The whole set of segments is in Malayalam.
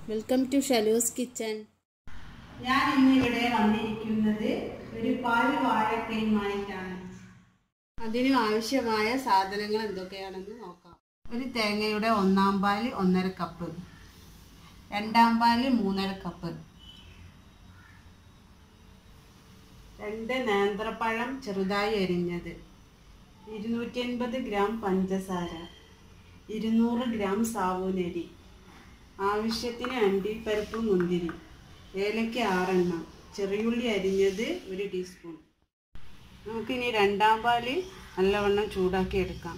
വെൽക്കം ടു ഷലൂസ് കിച്ചൺ ഞാൻ ഇന്നിവിടെ വന്നിരിക്കുന്നത് ഒരു പാൽ വാഴക്കയുമായിട്ടാണ് അതിന് ആവശ്യമായ സാധനങ്ങൾ എന്തൊക്കെയാണെന്ന് നോക്കാം ഒരു തേങ്ങയുടെ ഒന്നാം പാല് ഒന്നര കപ്പ് രണ്ടാം പാല് മൂന്നര കപ്പ് രണ്ട് നേന്ത്രപ്പഴം ചെറുതായി അരിഞ്ഞത് ഇരുന്നൂറ്റി അൻപത് ഗ്രാം പഞ്ചസാര ഇരുന്നൂറ് ഗ്രാം സാവൂനരി ആവശ്യത്തിന് അണ്ടിപ്പരിപ്പ് മുന്തിരി ഏലയ്ക്ക ആറെണ്ണം ചെറിയുള്ളി അരിഞ്ഞത് ഒരു ടീസ്പൂൺ നമുക്കിനി രണ്ടാം പാല് നല്ലവണ്ണം ചൂടാക്കി എടുക്കാം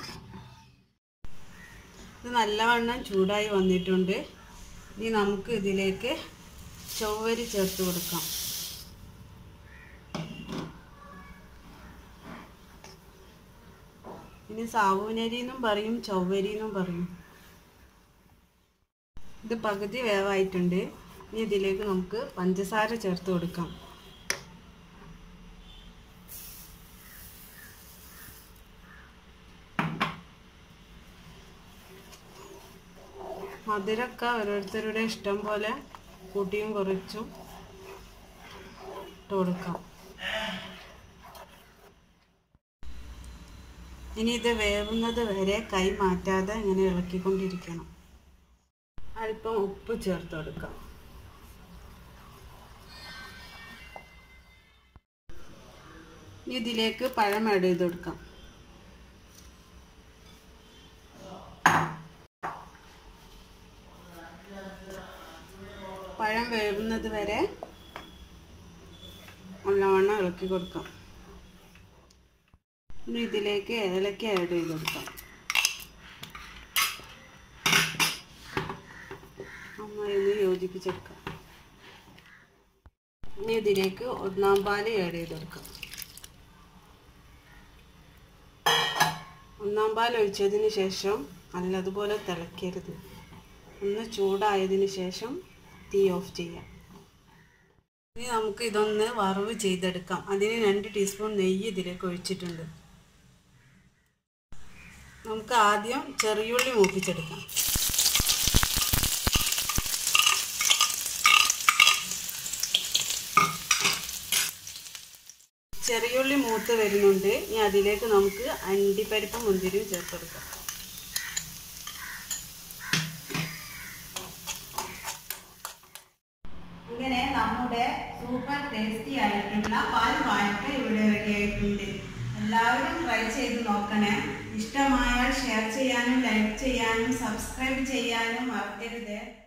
ഇത് നല്ലവണ്ണം ചൂടായി വന്നിട്ടുണ്ട് ഇനി നമുക്ക് ഇതിലേക്ക് ചൊവ്വരി ചേർത്ത് കൊടുക്കാം ഇനി സാവൂനരി എന്നും പറയും ചൊവ്വരി എന്നും പറയും ഇത് പകുതി വേവായിട്ടുണ്ട് ഇനി ഇതിലേക്ക് നമുക്ക് പഞ്ചസാര ചേർത്ത് കൊടുക്കാം മധുരമൊക്കെ ഓരോരുത്തരുടെ ഇഷ്ടം പോലെ കൂട്ടിയും കുറച്ചും ഇട്ട് കൊടുക്കാം ഇനി ഇത് വേവുന്നത് വരെ കൈ മാറ്റാതെ ഇങ്ങനെ ഇളക്കിക്കൊണ്ടിരിക്കണം അല്പം ഉപ്പ് ചേർത്ത് കൊടുക്കാം ഇനി ഇതിലേക്ക് പഴം ആഡ് ചെയ്ത് കൊടുക്കാം പഴം വേവുന്നത് വരെ നല്ലവണ്ണം ഇളക്കി കൊടുക്കാം ഇനി ഇതിലേക്ക് ഏലക്ക ആഡ് ചെയ്ത് കൊടുക്കാം നന്നായി ഒന്ന് യോജിപ്പിച്ചെടുക്കാം ഇനി ഇതിലേക്ക് ഒന്നാം പാല് ആഡ് ചെയ്ത് കൊടുക്കാം ഒന്നാം പാൽ ഒഴിച്ചതിന് ശേഷം നല്ലതുപോലെ തിളക്കരുത് ഒന്ന് ചൂടായതിന് ശേഷം തീ ഓഫ് ചെയ്യാം ഇനി നമുക്ക് ഇതൊന്ന് വറവ് ചെയ്തെടുക്കാം അതിന് രണ്ട് ടീസ്പൂൺ നെയ്യ് ഇതിലേക്ക് ഒഴിച്ചിട്ടുണ്ട് നമുക്ക് ആദ്യം ചെറിയുള്ളി മൂപ്പിച്ചെടുക്കാം ചെറിയുള്ളി മൂത്ത് വരുന്നുണ്ട് ഇനി അതിലേക്ക് നമുക്ക് അണ്ടിപ്പരിപ്പ് മുന്തിരിയും ചേർത്തെടുക്കാം ഇങ്ങനെ നമ്മുടെ സൂപ്പർ ടേസ്റ്റി ആയിട്ടുള്ള പാൽ വാഴക്ക ഇവിടെ റെഡി ആയിട്ടുണ്ട് എല്ലാവരും ട്രൈ ചെയ്ത് നോക്കണേ ഇഷ്ടമായാൽ ഷെയർ ചെയ്യാനും ലൈക്ക് ചെയ്യാനും സബ്സ്ക്രൈബ് ചെയ്യാനും മറക്കരുത്